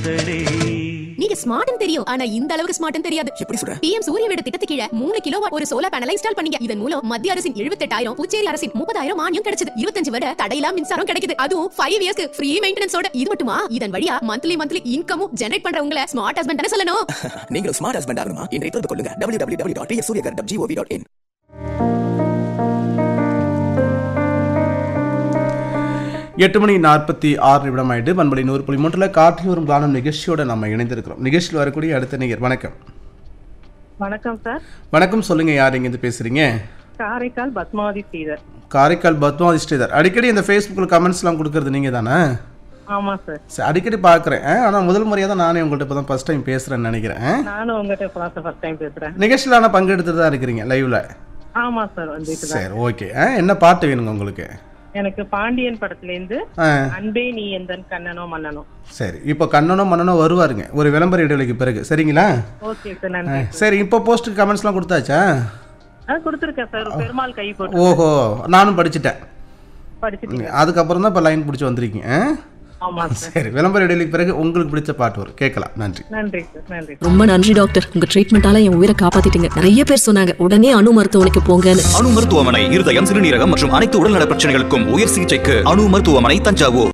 காதலே நீங்க ஸ்மார்ட்னு தெரியும் ஆனா இந்த அளவுக்கு ஸ்மார்ட்னு தெரியாது எப்படி சொல்ற பிஎம் சூரிய வீடு திட்டத்து கீழ மூணு கிலோ ஒரு சோலார் பேனலை இன்ஸ்டால் பண்ணீங்க இதன் மூலம் மத்திய அரசின் எழுபத்தெட்டாயிரம் புதுச்சேரி அரசின் முப்பதாயிரம் மானியம் கிடைச்சது இருபத்தஞ்சு வரை தடையில்லா மின்சாரம் கிடைக்குது அதுவும் ஃபைவ் இயர்ஸ்க்கு ஃப்ரீ மெயின்டெனன்ஸோட இது மட்டுமா இதன் வழியா மந்த்லி மந்த்லி இன்கமும் ஜெனரேட் பண்றவங்கள ஸ்மார்ட் ஹஸ்பண்ட் தானே சொல்லணும் நீங்கள் ஸ்மார்ட் ஹஸ்பண்ட் ஆகணுமா இன்றைய தொடர்பு கொள்ளுங்க W W W dot Suryaghar dot gov dot in எட்டு மணி நாற்பத்தி ஆறு நிமிடம் ஆயிட்டு பண்பலை நூறு புள்ளி மூன்றில் காற்றில் வரும் காலம் நிகழ்ச்சியோட நம்ம இணைந்திருக்கிறோம் நிகழ்ச்சியில் வரக்கூடிய அடுத்த நிகர் வணக்கம் வணக்கம் சார் வணக்கம் சொல்லுங்க யார் இங்கேருந்து பேசுறீங்க காரைக்கால் பத்மாவதி ஸ்ரீதர் காரைக்கால் பத்மாவதி ஸ்ரீதர் அடிக்கடி இந்த ஃபேஸ்புக்கில் கமெண்ட்ஸ்லாம் கொடுக்கறது நீங்கள் தானே ஆமா சார் சரி அடிக்கடி பார்க்குறேன் ஆனால் முதல் முறையாக தான் நானே உங்கள்கிட்ட இப்போ தான் ஃபஸ்ட் டைம் பேசுகிறேன்னு நினைக்கிறேன் நானும் உங்ககிட்ட இப்பதான் சார் ஃபர்ஸ்ட் டைம் பேசுறேன் நிகழ்ச்சியில் ஆனால் பங்கெடுத்துட்டு தான் இருக்கிறீங்க லைவில் ஆமா சார் வந்துட்டு தான் சரி ஓகே என்ன பாட்டு வேணுங்க உங்களுக்கு எனக்கு பாண்டியன் படத்துல இருந்து ஆ அன்பே நீ எந்தன் கண்ணனோ மன்னனோ சரி இப்போ கண்ணனோ மன்னனோ வருவாருங்க ஒரு விளம்பர இடைவெளிக்கு பிறகு சரிங்களா ஓகே சார் ஆ, நன்றி சரி இப்போ போஸ்ட்டுக்கு கமெண்ட்ஸ்லாம் கொடுத்தாச்சா அது கொடுத்துருக்கேன் சார் பெருமாள் கை போட்டு ஓஹோ நானும் படிச்சுட்டேன் படிச்சுட்டீங்க அதுக்கப்புறம் தான் இப்போ லைன் பிடிச்சி வந்திருக்கீங்க ஆ? ஆமா சார் சரி விளம்பர இடைவெளிக்கு பிறகு உங்களுக்கு பிடிச்ச பாட்டு வரும் கேட்கலாம் நன்றி நன்றி சார் நன்றி ரொம்ப நன்றி டாக்டர் உங்க ட்ரீட்மெண்டால என் உயிரை காப்பாத்திட்டீங்க நிறைய பேர் சொன்னாங்க உடனே அணு மருத்துவமனைக்கு போங்கன்னு அணு மருத்துவமனை இருதயம் சிறுநீரகம் மற்றும் அனைத்து உடல்நல பிரச்சனைகளுக்கும் உயர் சிகிச்சைக்கு அணு மருத்துவமனை தஞ்சாவூர்